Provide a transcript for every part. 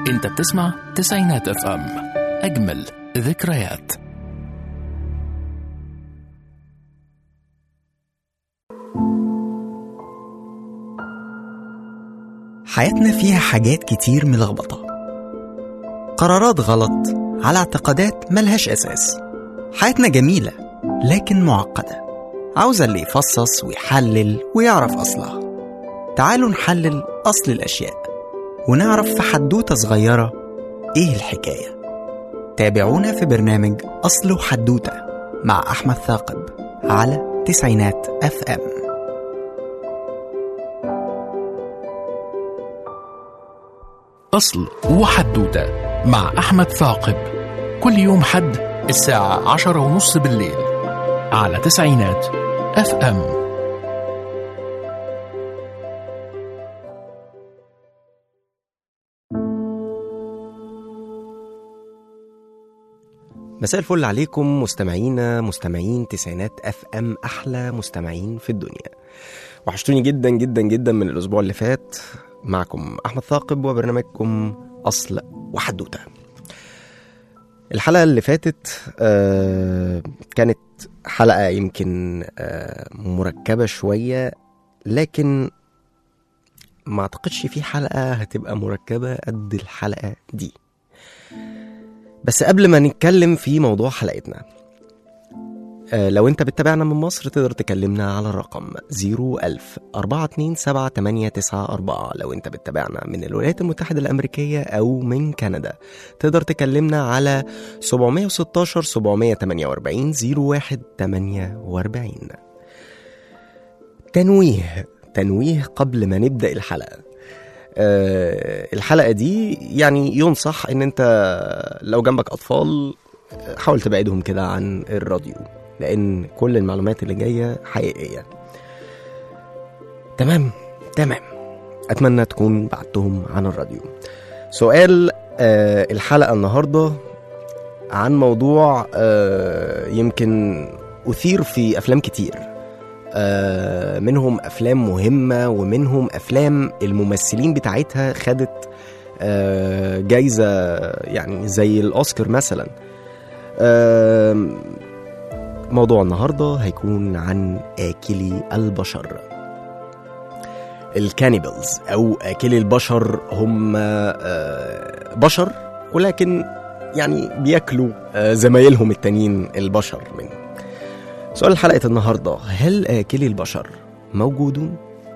انت بتسمع تسعينات اف ام اجمل ذكريات حياتنا فيها حاجات كتير ملخبطة قرارات غلط على اعتقادات ملهاش أساس حياتنا جميلة لكن معقدة عاوزة اللي يفصص ويحلل ويعرف أصلها تعالوا نحلل أصل الأشياء ونعرف في حدوتة صغيرة إيه الحكاية تابعونا في برنامج أصل وحدوتة مع أحمد ثاقب على تسعينات أف أم أصل وحدوتة مع أحمد ثاقب كل يوم حد الساعة عشرة ونص بالليل على تسعينات اف ام مساء الفل عليكم مستمعينا مستمعين تسعينات اف ام احلى مستمعين في الدنيا وحشتوني جدا جدا جدا من الاسبوع اللي فات معكم احمد ثاقب وبرنامجكم اصل وحدوته الحلقه اللي فاتت آه كانت حلقه يمكن آه مركبه شويه لكن ما اعتقدش في حلقه هتبقى مركبه قد الحلقه دي بس قبل ما نتكلم في موضوع حلقتنا آه، لو انت بتتابعنا من مصر تقدر تكلمنا على الرقم 01000 427 لو انت بتتابعنا من الولايات المتحدة الأمريكية أو من كندا تقدر تكلمنا على 716 748 0148 تنويه تنويه قبل ما نبدأ الحلقة آه، الحلقة دي يعني ينصح ان انت لو جنبك اطفال حاول تبعدهم كده عن الراديو لان كل المعلومات اللي جاية حقيقية تمام تمام اتمنى تكون بعدتهم عن الراديو سؤال آه، الحلقة النهاردة عن موضوع آه، يمكن أثير في أفلام كتير آه، منهم افلام مهمه ومنهم افلام الممثلين بتاعتها خدت آه، جايزه يعني زي الاوسكار مثلا آه، موضوع النهارده هيكون عن اكلي البشر الكانيبلز او اكلي البشر هم آه، بشر ولكن يعني بياكلوا آه، زمايلهم التانيين البشر من سؤال حلقة النهاردة هل آكلي البشر موجودون؟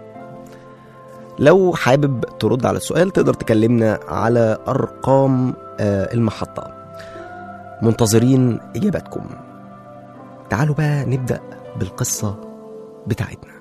لو حابب ترد على السؤال تقدر تكلمنا على أرقام آه، المحطة منتظرين إجاباتكم تعالوا بقى نبدأ بالقصة بتاعتنا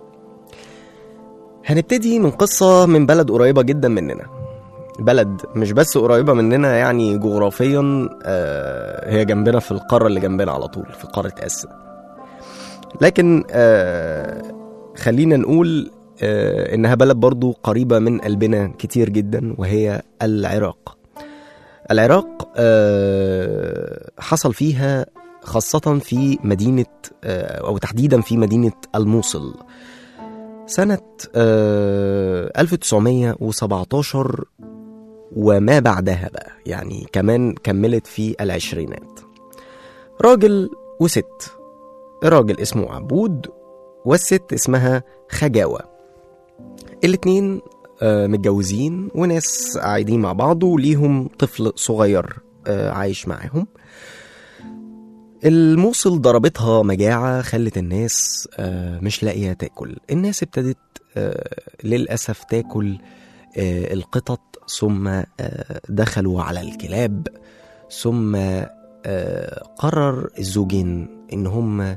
هنبتدي من قصة من بلد قريبة جدا مننا بلد مش بس قريبة مننا يعني جغرافيا آه، هي جنبنا في القارة اللي جنبنا على طول في قارة آسيا لكن آه خلينا نقول آه انها بلد برضو قريبة من قلبنا كتير جدا وهي العراق العراق آه حصل فيها خاصة في مدينة آه أو تحديدا في مدينة الموصل سنة آه 1917 وما بعدها بقى يعني كمان كملت في العشرينات راجل وست راجل اسمه عبود والست اسمها خجاوة الاتنين آه، متجوزين وناس قاعدين مع بعض وليهم طفل صغير آه، عايش معاهم الموصل ضربتها مجاعة خلت الناس آه، مش لاقية تاكل الناس ابتدت آه، للأسف تاكل آه، القطط ثم آه، دخلوا على الكلاب ثم آه، قرر الزوجين ان هم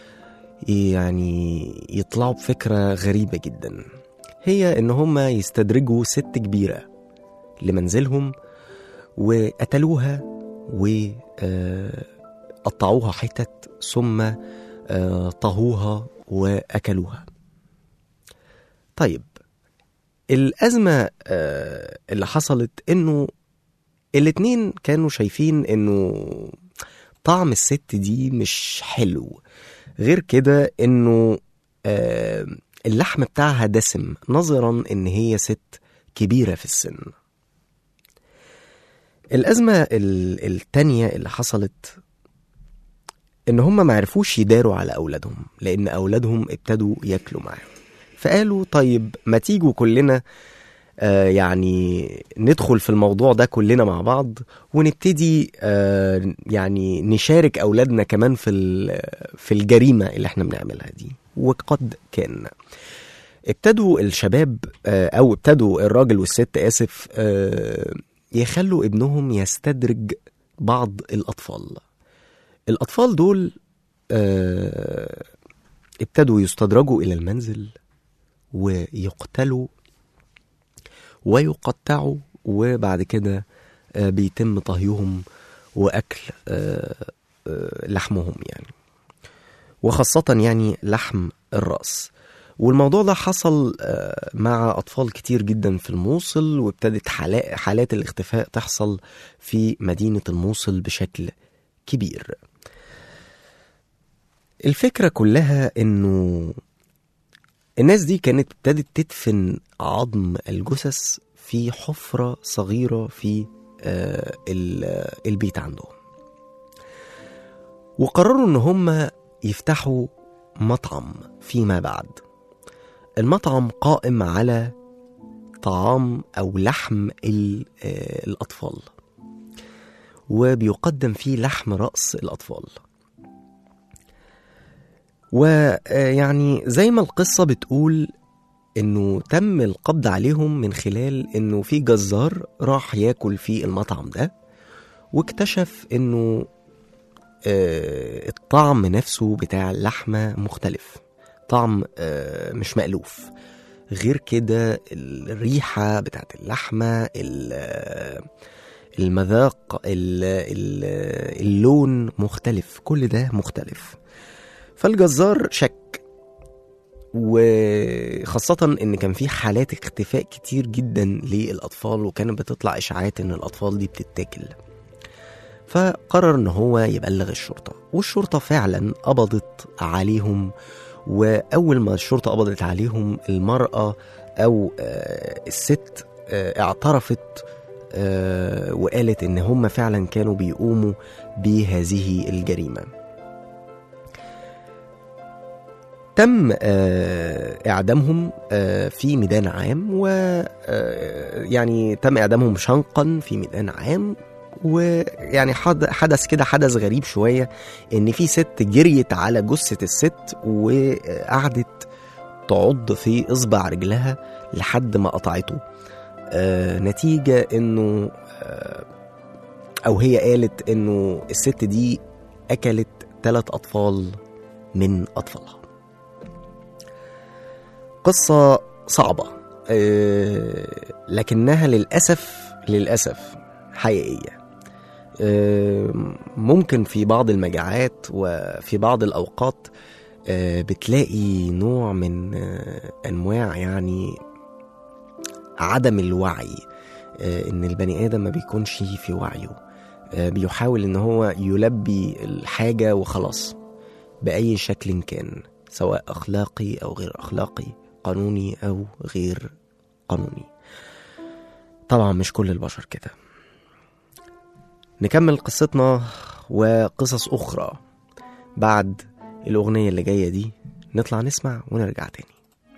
يعني يطلعوا بفكرة غريبة جدا هي ان هم يستدرجوا ست كبيرة لمنزلهم وقتلوها وقطعوها حتت ثم آه، طهوها واكلوها طيب الأزمة آه، اللي حصلت إنه الاتنين كانوا شايفين إنه طعم الست دي مش حلو غير كده إنه آه، اللحم بتاعها دسم نظرا إن هي ست كبيرة في السن الأزمة ال- التانية اللي حصلت إن هم ما عرفوش يداروا على أولادهم لأن أولادهم ابتدوا ياكلوا معاهم فقالوا طيب ما تيجوا كلنا آه يعني ندخل في الموضوع ده كلنا مع بعض ونبتدي آه يعني نشارك أولادنا كمان في ال- في الجريمة اللي احنا بنعملها دي وقد كان ابتدوا الشباب آه، او ابتدوا الراجل والست اسف آه، يخلوا ابنهم يستدرج بعض الاطفال الاطفال دول آه، ابتدوا يستدرجوا الى المنزل ويقتلوا ويقطعوا وبعد كده آه، بيتم طهيهم واكل آه، آه، لحمهم يعني وخاصة يعني لحم الرأس والموضوع ده حصل آه، مع أطفال كتير جدا في الموصل وابتدت حالا- حالات الاختفاء تحصل في مدينة الموصل بشكل كبير الفكرة كلها إنه الناس دي كانت ابتدت تدفن عظم الجثث في حفرة صغيرة في آه، ال- البيت عندهم وقرروا إن هم يفتحوا مطعم فيما بعد المطعم قائم على طعام أو لحم ال- آه، الأطفال وبيقدم فيه لحم رأس الأطفال ويعني زي ما القصة بتقول إنه تم القبض عليهم من خلال إنه في جزار راح ياكل في المطعم ده واكتشف إنه آه، الطعم نفسه بتاع اللحمة مختلف طعم آه، مش مألوف غير كده الريحة بتاعت اللحمة ال- آه، المذاق ال- ال- اللون مختلف كل ده مختلف فالجزار شك وخاصة إن كان في حالات اختفاء كتير جدا للأطفال وكانت بتطلع إشاعات إن الأطفال دي بتتاكل فقرر ان هو يبلغ الشرطه والشرطه فعلا قبضت عليهم واول ما الشرطه قبضت عليهم المراه او آه، الست آه، اعترفت آه، وقالت ان هم فعلا كانوا بيقوموا بهذه الجريمه تم آه، اعدامهم آه، في ميدان عام و آه، يعني تم اعدامهم شنقا في ميدان عام ويعني حد- حدث كده حدث غريب شويه ان في ست جريت على جثه الست وقعدت تعض في اصبع رجلها لحد ما قطعته آه نتيجه انه آه او هي قالت انه الست دي اكلت ثلاث اطفال من اطفالها قصه صعبه آه لكنها للاسف للاسف حقيقيه آه، ممكن في بعض المجاعات وفي بعض الأوقات آه، بتلاقي نوع من آه، أنواع يعني عدم الوعي آه، إن البني آدم ما بيكونش في وعيه آه، بيحاول إن هو يلبي الحاجة وخلاص بأي شكل كان سواء أخلاقي أو غير أخلاقي قانوني أو غير قانوني طبعا مش كل البشر كده نكمل قصتنا وقصص أخرى بعد الأغنية اللي جاية دي نطلع نسمع ونرجع تاني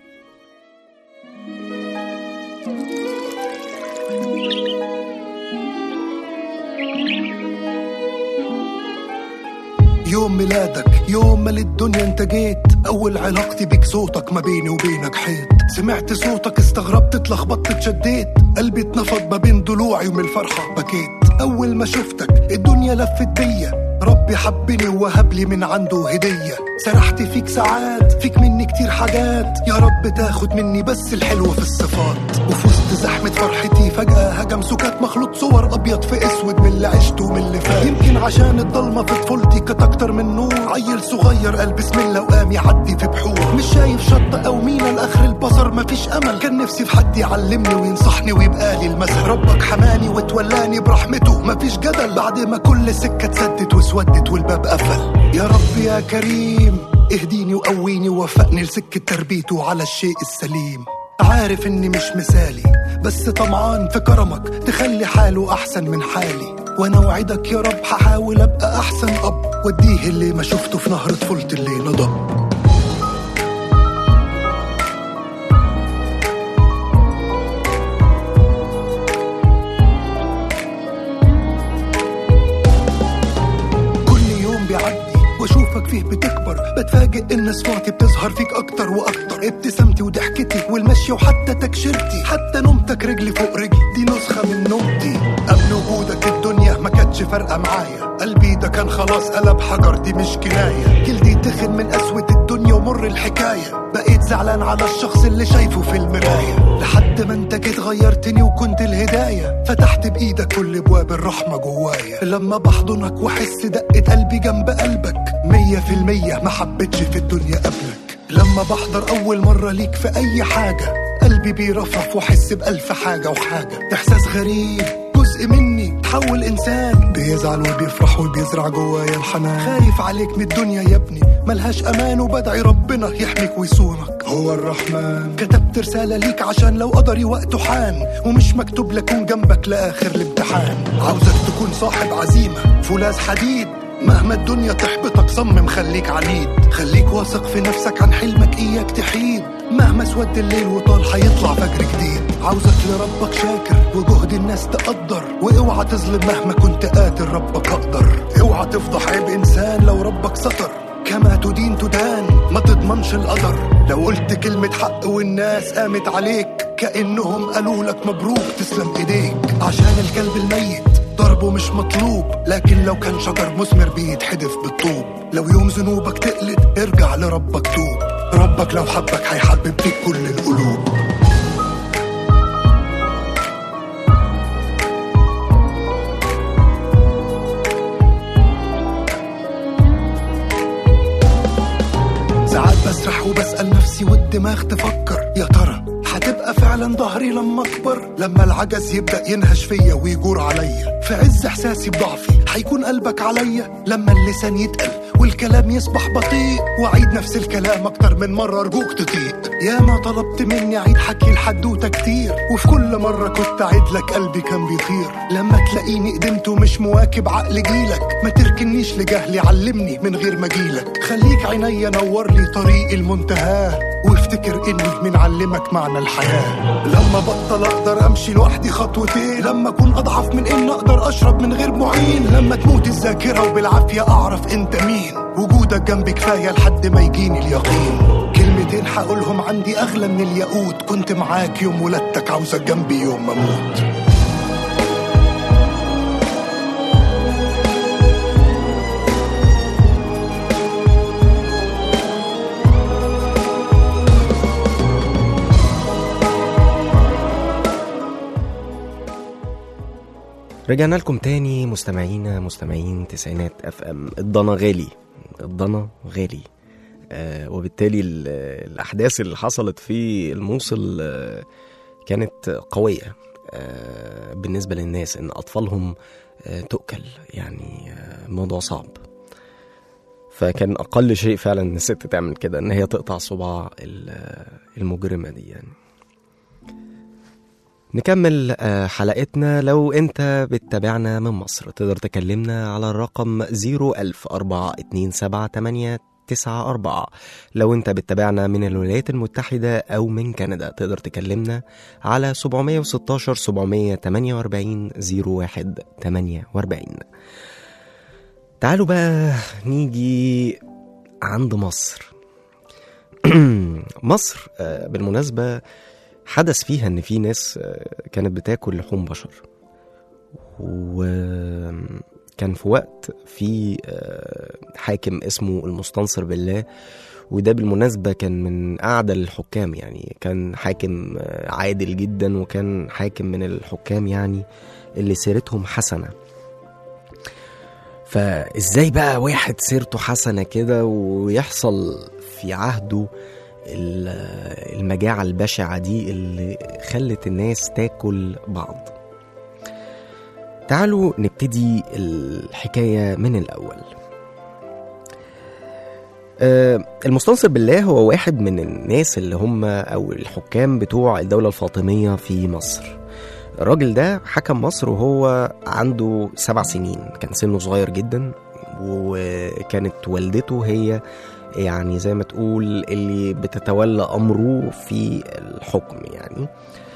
يوم ميلادك يوم ما للدنيا انت جيت اول علاقتي بيك صوتك ما بيني وبينك حيط سمعت صوتك استغربت اتلخبطت اتشديت قلبي اتنفض ما بين ضلوعي ومن الفرحة بكيت اول ما شفتك الدنيا لفت بيا ربي حبني ووهب لي من عنده هدية سرحت فيك ساعات فيك مني كتير حاجات يا رب تاخد مني بس الحلوة في الصفات وفي وسط زحمة فرحتي فجأة هجم سكات مخلوط صور أبيض في أسود من اللي عشته ومن اللي فات يمكن عشان الضلمة في طفولتي كانت أكتر من نور عيل صغير قال بسم الله وقام يعدي في بحور مش شايف شط أو مينا لآخر البصر مفيش أمل كان نفسي في حد يعلمني وينصحني ويبقى لي المثل ربك حماني وتولاني برحمته مفيش جدل بعد ما كل سكة اتسدت واسودت والباب قفل يا رب يا كريم اهديني وقويني ووفقني لسكة تربيته على الشيء السليم عارف اني مش مثالي بس طمعان في كرمك تخلي حاله أحسن من حالي وأنا وعدك يا رب هحاول أبقى أحسن أب وأديه اللي ما شفته في نهر طفولتي اللي نضب كل يوم بيعدي واشوفك فيه بتكبر بتفاجئ ان صفاتي بتظهر فيك اكتر واكتر ابتسامتي وضحكتي والمشي وحتى تكشيرتي حتى نومتك رجلي فوق رجلي دي نسخه من نومتي قبل وجودك الدنيا ما كانتش فارقه معايا قلبي ده كان خلاص قلب حجر دي مش كنايه جلدي تخن من قسوه الدنيا ومر الحكايه بقيت زعلان على الشخص اللي شايفه في المرايه لحد ما انت جيت غيرتني وكنت الهدايه فتحت بايدك كل ابواب الرحمه جوايا لما بحضنك واحس دقه قلبي جنب قلبك مية في المية ما حبيتش في الدنيا قبلك لما بحضر أول مرة ليك في أي حاجة قلبي بيرفرف واحس بألف حاجة وحاجة إحساس غريب جزء مني تحول إنسان بيزعل وبيفرح وبيزرع جوايا الحنان خايف عليك من الدنيا يا ابني ملهاش أمان وبدعي ربنا يحميك ويصونك هو الرحمن كتبت رسالة ليك عشان لو قدري وقته حان ومش مكتوب لكون جنبك لآخر الامتحان عاوزك تكون صاحب عزيمة فولاذ حديد مهما الدنيا تحبطك صمم خليك عنيد خليك واثق في نفسك عن حلمك اياك تحيد مهما سود الليل وطال حيطلع فجر جديد عاوزك لربك شاكر وجهد الناس تقدر واوعى تظلم مهما كنت قاتل ربك اقدر اوعى تفضح عيب انسان لو ربك ستر كما تدين تدان ما تضمنش القدر لو قلت كلمة حق والناس قامت عليك كأنهم قالوا لك مبروك تسلم ايديك عشان الكلب الميت ضربه مش مطلوب لكن لو كان شجر مثمر بيتحدف بالطوب لو يوم ذنوبك تقلد ارجع لربك توب ربك لو حبك هيحبب فيك كل القلوب ساعات بسرح وبسأل نفسي والدماغ تفكر يا ترى هتبقى فعلا ظهري لما اكبر لما العجز يبدا ينهش فيا ويجور عليا في عز احساسي بضعفي هيكون قلبك عليا لما اللسان يتقل والكلام يصبح بطيء واعيد نفس الكلام اكتر من مره ارجوك تطيق يا ما طلبت مني اعيد حكي الحدوته كتير وفي كل مره كنت اعيد لك قلبي كان بيطير لما تلاقيني قدمت ومش مواكب عقل جيلك ما تركنيش لجهلي علمني من غير ما جيلك خليك عينيا نور لي طريق المنتهى وافتكر اني من علمك معنى الحياه لما بطل اقدر امشي لوحدي خطوتين لما اكون اضعف من ان اقدر اشرب من غير معين لما تموت الذاكره وبالعافيه اعرف انت مين وجودك جنبي كفايه لحد ما يجيني اليقين كلمتين هقولهم عندي اغلى من الياقوت كنت معاك يوم ولادتك عاوزك جنبي يوم ما اموت رجعنا لكم تاني مستمعينا مستمعين تسعينات اف ام الضنا غالي الضنا غالي آه وبالتالي ال- الاحداث اللي حصلت في الموصل آه كانت قويه آه بالنسبه للناس ان اطفالهم آه تؤكل يعني آه موضوع صعب فكان اقل شيء فعلا ان الست تعمل كده ان هي تقطع صباع ال- المجرمه دي يعني نكمل آه، حلقتنا لو انت بتتابعنا من مصر تقدر تكلمنا على الرقم 010427894 لو انت بتتابعنا من الولايات المتحدة او من كندا تقدر تكلمنا على 716 748 0148 تعالوا بقى نيجي عند مصر مصر آه، بالمناسبة حدث فيها ان في ناس آه، كانت بتاكل لحوم بشر وكان في وقت في آه، حاكم اسمه المستنصر بالله وده بالمناسبة كان من أعدل الحكام يعني كان حاكم آه، عادل جدا وكان حاكم من الحكام يعني اللي سيرتهم حسنة فازاي بقى واحد سيرته حسنة كده ويحصل في عهده ال- المجاعة البشعة دي اللي خلت الناس تاكل بعض تعالوا نبتدي الحكاية من الأول آه، المستنصر بالله هو واحد من الناس اللي هم او الحكام بتوع الدوله الفاطميه في مصر الراجل ده حكم مصر وهو عنده سبع سنين كان سنه صغير جدا وكانت والدته هي يعني زي ما تقول اللي بتتولى امره في الحكم يعني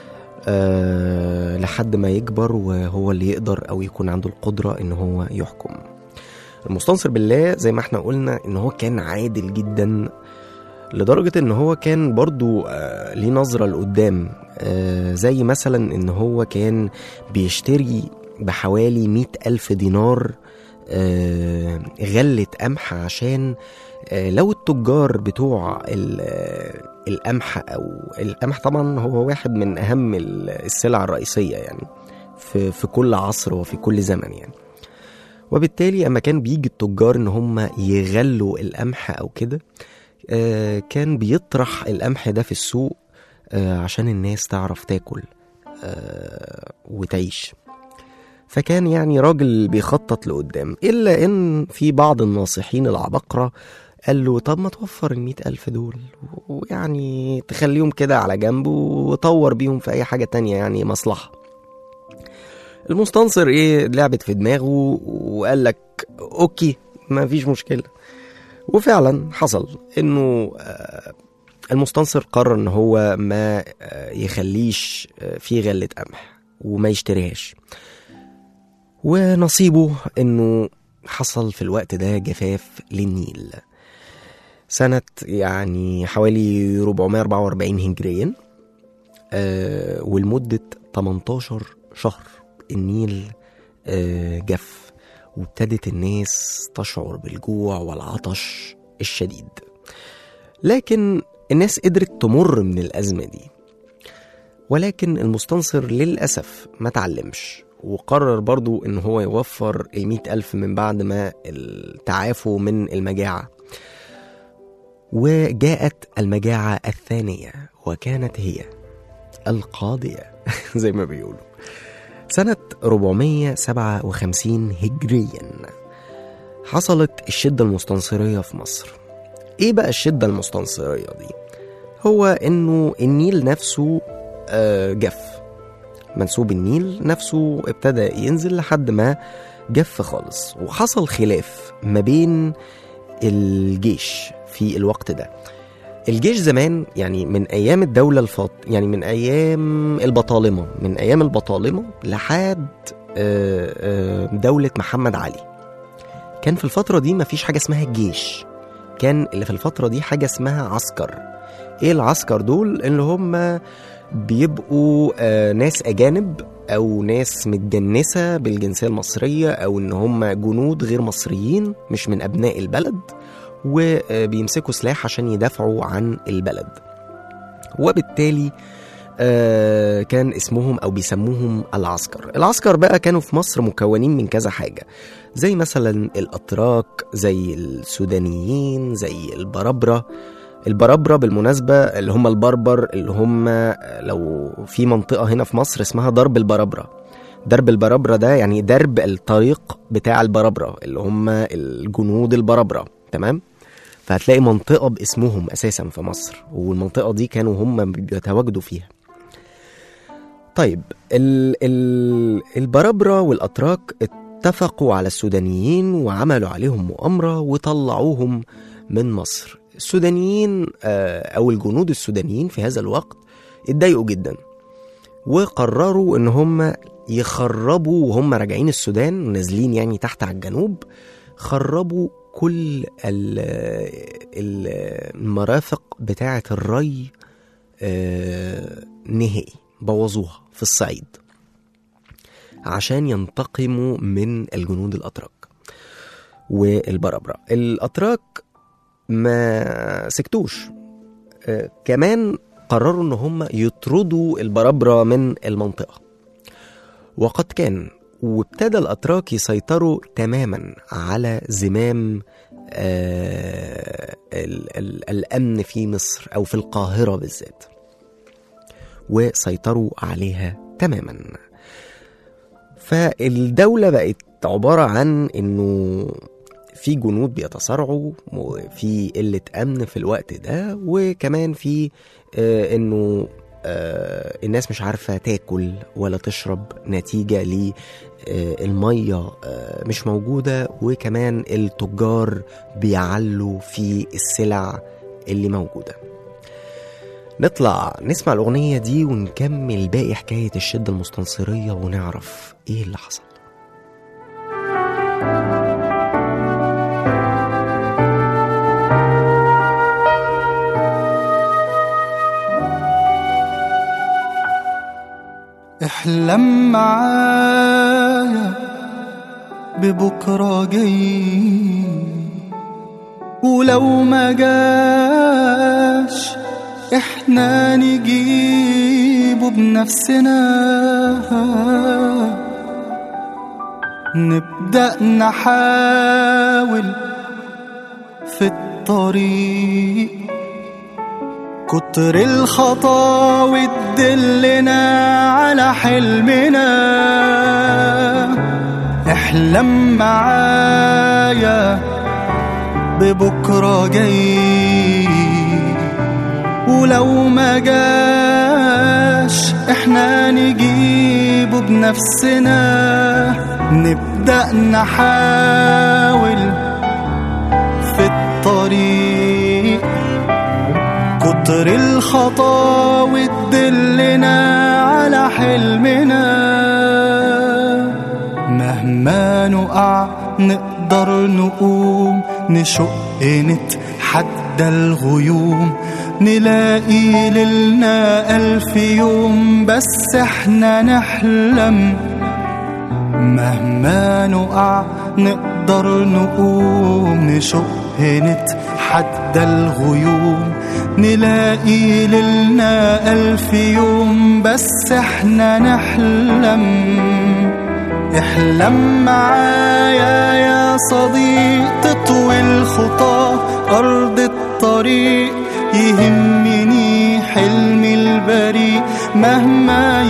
أه لحد ما يكبر وهو اللي يقدر او يكون عنده القدره ان هو يحكم المستنصر بالله زي ما احنا قلنا ان هو كان عادل جدا لدرجة ان هو كان برضو آه ليه نظرة لقدام آه زي مثلا ان هو كان بيشتري بحوالي مئة ألف دينار آه غلة قمح عشان آه لو التجار بتوع ال- آه، القمح او القمح طبعا هو واحد من اهم ال- السلع الرئيسية يعني في في كل عصر وفي كل زمن يعني وبالتالي اما كان بيجي التجار ان هم يغلوا القمح او كده آه، كان بيطرح القمح ده في السوق آه، عشان الناس تعرف تاكل آه، وتعيش فكان يعني راجل بيخطط لقدام إلا إن في بعض الناصحين العباقرة قال له طب ما توفر المئة ألف دول ويعني تخليهم كده على جنب وطور بيهم في أي حاجة تانية يعني مصلحة المستنصر ايه لعبت في دماغه وقال لك اوكي ما فيش مشكله وفعلا حصل انه آه، المستنصر قرر ان هو ما آه، يخليش آه، في غله قمح وما يشتريهاش ونصيبه انه حصل في الوقت ده جفاف للنيل سنة يعني حوالي 444 هجريا آه ولمدة 18 شهر النيل آه جف وابتدت الناس تشعر بالجوع والعطش الشديد لكن الناس قدرت تمر من الأزمة دي ولكن المستنصر للأسف ما تعلمش وقرر برضو ان هو يوفر المئة ألف من بعد ما تعافوا من المجاعة وجاءت المجاعة الثانية وكانت هي القاضية زي ما بيقولوا سنة 457 هجريا حصلت الشدة المستنصرية في مصر ايه بقى الشدة المستنصرية دي هو انه النيل نفسه آه، جف منسوب النيل نفسه ابتدى ينزل لحد ما جف خالص وحصل خلاف ما بين الجيش في الوقت ده الجيش زمان يعني من ايام الدوله الفاط يعني من ايام البطالمه من ايام البطالمه لحد آه، آه، دوله محمد علي كان في الفتره دي مفيش حاجه اسمها الجيش كان اللي في الفتره دي حاجه اسمها عسكر ايه العسكر دول اللي هم بيبقوا آه، ناس اجانب او ناس متجنسه بالجنسيه المصريه او ان هم جنود غير مصريين مش من ابناء البلد وبيمسكوا سلاح عشان يدافعوا عن البلد وبالتالي آه، كان اسمهم او بيسموهم العسكر العسكر بقى كانوا في مصر مكونين من كذا حاجه زي مثلا الاتراك زي السودانيين زي البربره البربره بالمناسبه اللي هم البربر اللي هم لو في منطقه هنا في مصر اسمها درب البربره درب البربره ده يعني درب الطريق بتاع البربره اللي هم الجنود البربره تمام فهتلاقي منطقه باسمهم اساسا في مصر والمنطقه دي كانوا هم بيتواجدوا فيها طيب ال ال البربره والاتراك اتفقوا على السودانيين وعملوا عليهم مؤامره وطلعوهم من مصر السودانيين آه، او الجنود السودانيين في هذا الوقت اتضايقوا جدا وقرروا ان هم يخربوا وهم راجعين السودان نازلين يعني تحت على الجنوب خربوا كل ال- ال- المرافق بتاعة الري آه، نهائي بوظوها في الصعيد عشان ينتقموا من الجنود الأتراك والبربرة الأتراك ما سكتوش آه، كمان قرروا ان هم يطردوا البربرة من المنطقة وقد كان وابتدى الأتراك يسيطروا تماما على زمام آه ال ال الأمن في مصر أو في القاهرة بالذات وسيطروا عليها تماما فالدولة بقت عبارة عن إنه في جنود بيتصارعوا وفي قلة أمن في الوقت ده وكمان في آه، إنه آه، الناس مش عارفة تاكل ولا تشرب نتيجة للمية مش موجودة وكمان التجار بيعلوا في السلع اللي موجودة نطلع نسمع الأغنية دي ونكمل باقي حكاية الشدة المستنصرية ونعرف إيه اللي حصل احلم معايا ببكرة جاي ولو ما جاش احنا نجيبه بنفسنا نبدأ نحاول في الطريق كتر الخطاوي تدلنا على حلمنا احلم معايا ببكرة جاي ولو ما جاش احنا نجيبه بنفسنا نبدأ نحاول في الطريق كتر الخطاوي تدلنا على حلمنا مهما نقع نقدر نقوم نشق نتحدى الغيوم نلاقي ليلنا ألف يوم بس احنا نحلم مهما نقع نقدر نقوم نشق نتحدى الغيوم نلاقي ليلنا ألف يوم بس احنا نحلم احلم معايا يا صديق تطوي الخطى أرض الطريق يهمني حلمي البريء مهما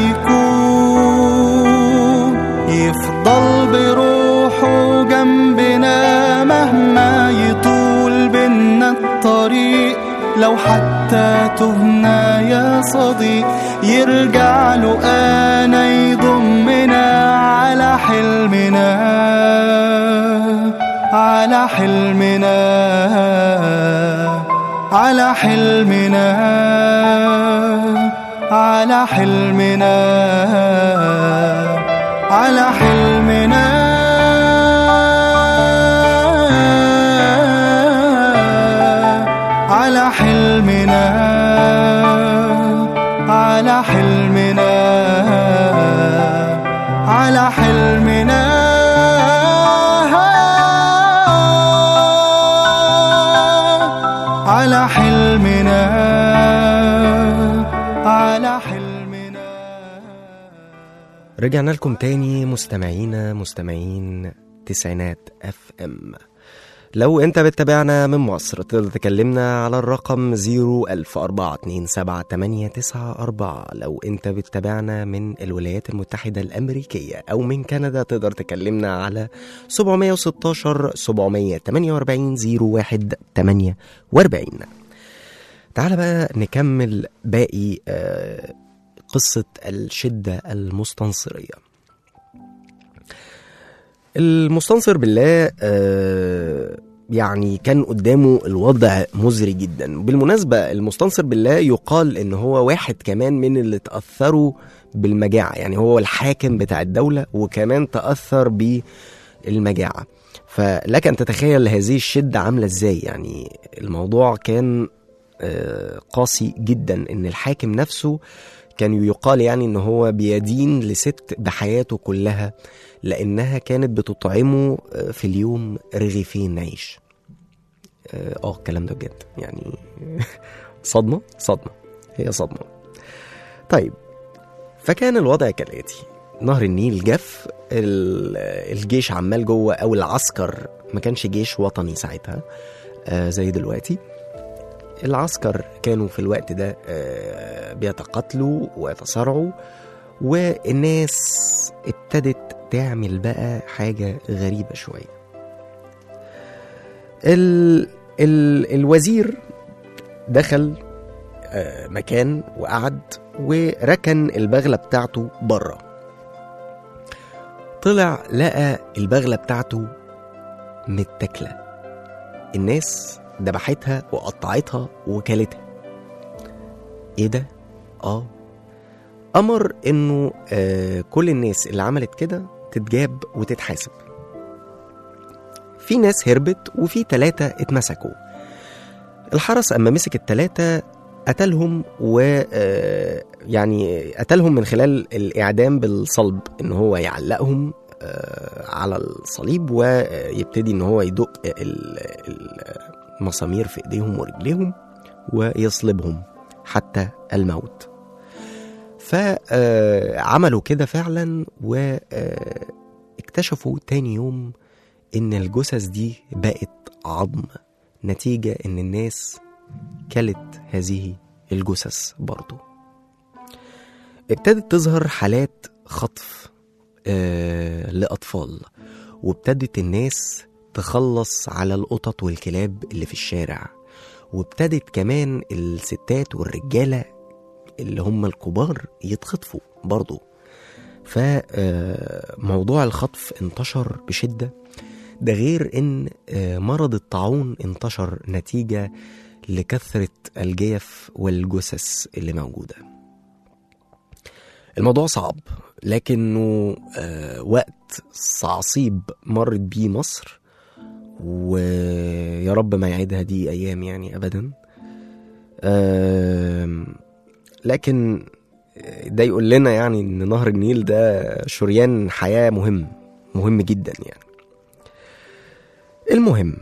يكون يفضل بروحه جنبنا مهما يطول بينا الطريق لو حتى تهنا يا صديق يرجع له انا يضمنا على حلمنا على حلمنا على حلمنا على حلمنا على حلمنا على حلمنا على حلمنا على حلمنا على حلمنا على حلمنا رجعنا لكم تاني مستمعينا مستمعين تسعينات اف ام لو انت بتتابعنا من مصر تقدر تكلمنا على الرقم 010427894 لو انت بتتابعنا من الولايات المتحدة الأمريكية أو من كندا تقدر تكلمنا على 716 748 0148 تعال بقى نكمل باقي آه، قصة الشدة المستنصرية المستنصر بالله آه، يعني كان قدامه الوضع مزري جدا بالمناسبة المستنصر بالله يقال ان هو واحد كمان من اللي تأثروا بالمجاعة يعني هو الحاكم بتاع الدولة وكمان تأثر بالمجاعة فلك أن تتخيل هذه الشدة عاملة ازاي يعني الموضوع كان آه، قاسي جدا ان الحاكم نفسه كان يقال يعني ان هو بيدين لست بحياته كلها لانها كانت بتطعمه آه، في اليوم رغيفين عيش اه آه، الكلام ده بجد يعني صدمه صدمه هي صدمه طيب فكان الوضع كالاتي نهر النيل جف ال- الجيش عمال جوه او العسكر ما كانش جيش وطني ساعتها آه زي دلوقتي العسكر كانوا في الوقت ده آه، بيتقاتلوا ويتصارعوا والناس ابتدت تعمل بقى حاجة غريبة شوية ال ال الوزير دخل آه، مكان وقعد وركن البغلة بتاعته بره طلع لقى البغلة بتاعته متاكلة الناس دبحتها وقطعتها وكلتها ايه ده؟ اه امر انه آه كل الناس اللي عملت كده تتجاب وتتحاسب في ناس هربت وفي تلاتة اتمسكوا الحرس اما مسك التلاتة قتلهم و آه، يعني قتلهم من خلال الاعدام بالصلب ان هو يعلقهم آه، على الصليب ويبتدي ان هو يدق ال- ال- المسامير في ايديهم ورجليهم ويصلبهم حتى الموت فعملوا كده فعلا واكتشفوا تاني يوم ان الجثث دي بقت عظم نتيجة ان الناس كلت هذه الجثث برضو ابتدت تظهر حالات خطف آه لأطفال وابتدت الناس تخلص على القطط والكلاب اللي في الشارع وابتدت كمان الستات والرجالة اللي هم الكبار يتخطفوا برضو فموضوع الخطف انتشر بشدة ده غير ان آه، مرض الطاعون انتشر نتيجة لكثرة الجيف والجثث اللي موجودة الموضوع صعب لكنه آه، وقت عصيب مرت بيه مصر ويا رب ما يعيدها دي ايام يعني ابدا آم، لكن ده يقول لنا يعني ان نهر النيل ده شريان حياه مهم مهم جدا يعني المهم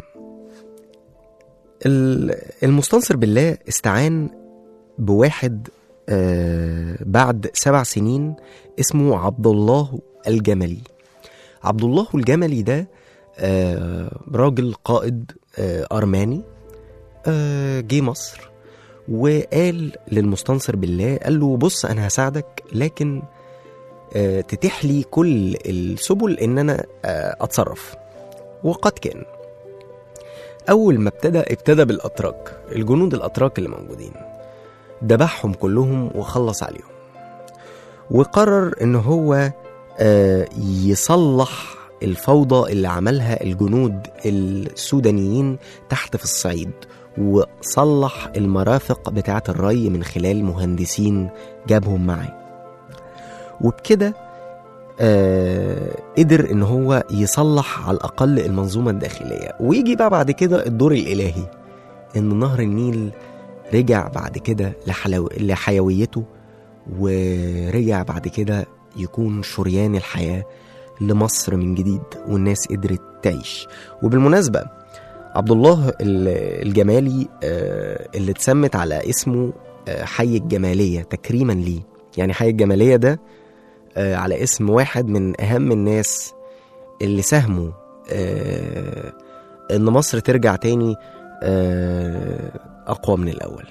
ال- المستنصر بالله استعان بواحد آه، بعد سبع سنين اسمه عبد الله الجملي عبد الله الجملي ده آه، راجل قائد آه، أرماني آه، جه مصر وقال للمستنصر بالله قال له بص أنا هساعدك لكن آه، تتيح لي كل السبل إن أنا آه، أتصرف وقد كان أول ما ابتدى ابتدى بالأتراك الجنود الأتراك اللي موجودين دبحهم كلهم وخلص عليهم وقرر إن هو آه، يصلح الفوضى اللي عملها الجنود السودانيين تحت في الصعيد وصلح المرافق بتاعة الري من خلال مهندسين جابهم معاه وبكده آه قدر ان هو يصلح على الاقل المنظومه الداخليه ويجي بقى بعد كده الدور الالهي ان نهر النيل رجع بعد كده لحلو... لحيويته ورجع بعد كده يكون شريان الحياه لمصر من جديد والناس قدرت تعيش وبالمناسبه عبد الله ال- الجمالي آه، اللي اتسمت على اسمه آه، حي الجماليه تكريما ليه يعني حي الجماليه ده آه، على اسم واحد من أهم الناس اللي ساهموا آه، إن مصر ترجع تاني آه، أقوى من الأول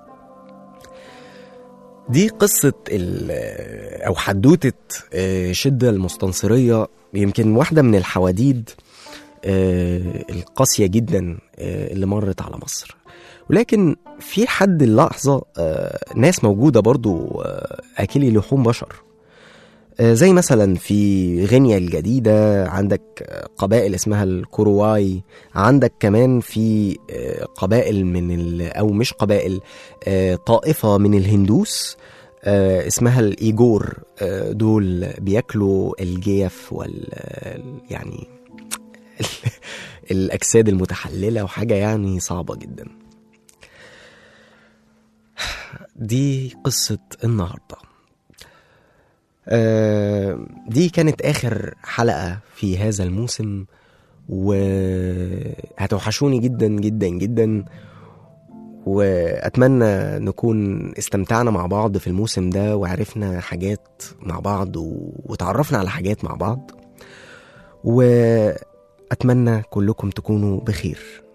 دي قصة ال- أو حدوتة آه، شدة المستنصرية يمكن واحدة من الحواديد آه، القاسية جدا آه، اللي مرت على مصر ولكن في حد اللحظة آه، ناس موجودة برضو آه، أكلي لحوم بشر آه، زي مثلا في غينيا الجديدة عندك آه، قبائل اسمها الكورواي عندك كمان في آه، قبائل من ال أو مش قبائل آه، طائفة من الهندوس آه، اسمها الإيجور آه، دول بياكلوا الجيف وال ال- يعني الأجساد المتحللة وحاجة يعني صعبة جدا دي قصة النهارده آه، دي كانت آخر حلقة في هذا الموسم وهتوحشوني جدا جدا جدا وأتمنى نكون استمتعنا مع بعض في الموسم ده وعرفنا حاجات مع بعض و- وتعرفنا على حاجات مع بعض وأتمنى كلكم تكونوا بخير